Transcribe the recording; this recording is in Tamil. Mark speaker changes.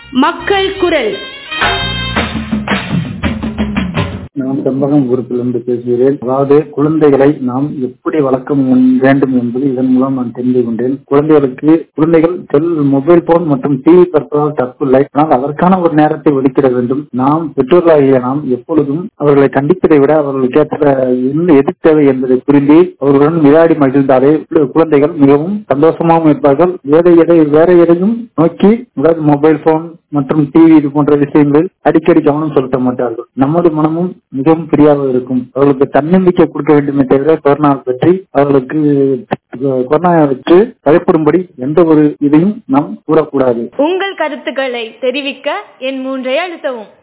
Speaker 1: மக்கள் குரல்
Speaker 2: நான் செம்பகம் குரூப்பிலிருந்து பேசுகிறேன் அதாவது குழந்தைகளை நாம் எப்படி வளர்க்க முன்- வேண்டும் என்பது இதன் மூலம் நான் தெரிந்து கொண்டேன் குழந்தைகளுக்கு குழந்தைகள் செல் மொபைல் போன் மற்றும் டிவி பார்ப்பதால் தப்பில்லை ஆனால் அதற்கான ஒரு நேரத்தை ஒதுக்கிட வேண்டும் நாம் பெற்றோர்களாகிய நாம் எப்பொழுதும் அவர்களை கண்டிப்பதை விட அவர்களுக்கு ஏற்ற என்ன எது தேவை என்பதை புரிந்து அவர்களுடன் விளையாடி மகிழ்ந்தாலே கு- குழந்தைகள் மிகவும் சந்தோஷமாகவும் இருப்பார்கள் வேற எதை வேற எதையும் நோக்கி அதாவது மொபைல் போன் மற்றும் டிவி இது போன்ற விஷயங்கள் அடிக்கடி கவனம் செலுத்த மாட்டார்கள் நமது மனமும் மிகவும் ஃப்ரீயாக இருக்கும் அவர்களுக்கு தன்னம்பிக்கை கொடுக்க வேண்டுமே தவிர கொரோனா பற்றி அவர்களுக்கு கொரோனா வச்சு பயப்படும்படி எந்த ஒரு இதையும் நாம் கூறக்கூடாது
Speaker 1: உங்கள் கருத்துக்களை தெரிவிக்க என் மூன்றை அழுத்தவும்